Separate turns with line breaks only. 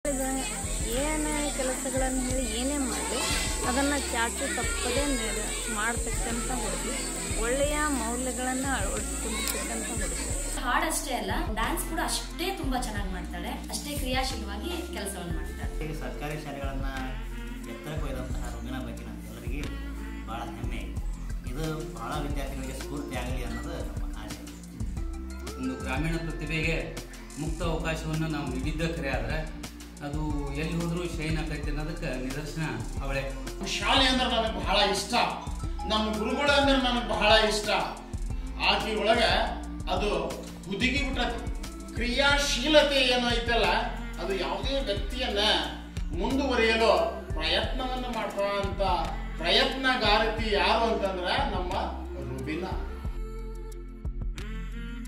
ಮಕ್ಕಳಿಗೆ ಏನೇ ಕೆಲಸಗಳನ್ನು ಹೇಳಿ ಏನೇ ಮಾಡಲಿ ಅದನ್ನು ಚಾಚು ತಪ್ಪದೇ ನಡೆ ಮಾಡ್ತಕ್ಕಂಥ ಹುಡುಗಿ ಒಳ್ಳೆಯ ಮೌಲ್ಯಗಳನ್ನು ಅಳವಡಿಸ್ಕೊಂಡಿರ್ತಕ್ಕಂಥ ಹುಡುಗಿ
ಹಾಡಷ್ಟೇ ಅಲ್ಲ ಡ್ಯಾನ್ಸ್ ಕೂಡ ಅಷ್ಟೇ ತುಂಬಾ ಚೆನ್ನಾಗಿ ಮಾಡ್ತಾಳೆ ಅಷ್ಟೇ ಕ್ರಿಯಾಶೀಲವಾಗಿ ಕೆಲಸವನ್ನು ಮಾಡ್ತಾಳೆ
ಈ ಸರ್ಕಾರಿ ಶಾಲೆಗಳನ್ನು ಎತ್ತರಕ್ಕೆ ಒಯ್ದಂತಹ ರುಗಿನ ಬಗ್ಗೆ ನಮ್ಮೆಲ್ಲರಿಗೆ ಭಾಳ ಹೆಮ್ಮೆ ಇದೆ ಇದು ಭಾಳ ವಿದ್ಯಾರ್ಥಿಗಳಿಗೆ ಸ್ಫೂರ್ತಿ ಆಗಲಿ ಅನ್ನೋದು ನಮ್ಮ ಆಶೆ
ಒಂದು ಗ್ರಾಮೀಣ ಪ್ರತಿಭೆಗೆ ಮುಕ್ತ ಅವಕಾಶವನ್ನು ನಾವು ನೀಡಿದ್ದ ಖರೆ ಆದ್ರೆ ಅದು ಎಲ್ಲಿ ಹೋದ್ರೂ ಶೈನ್ ಆಕೈತೆ ಅನ್ನೋದಕ್ಕೆ ನಿದರ್ಶನ ಅವಳೆ
ಶಾಲೆ ಅಂದ್ರೆ ನನಗೆ ಬಹಳ ಇಷ್ಟ ನಮ್ಮ ಗುರುಗಳು ಅಂದ್ರೆ ನನಗೆ ಬಹಳ ಇಷ್ಟ ಆಕಿ ಒಳಗೆ ಅದು ಹುದುಗಿ ಬಿಟ್ಟತಿ ಕ್ರಿಯಾಶೀಲತೆ ಏನು ಐತಲ್ಲ ಅದು ಯಾವುದೇ ವ್ಯಕ್ತಿಯನ್ನ ಮುಂದುವರಿಯಲು ಪ್ರಯತ್ನವನ್ನು ಮಾಡುವಂತ ಪ್ರಯತ್ನಗಾರತಿ ಯಾರು ಅಂತಂದ್ರೆ ನಮ್ಮ ರುಬಿನಾ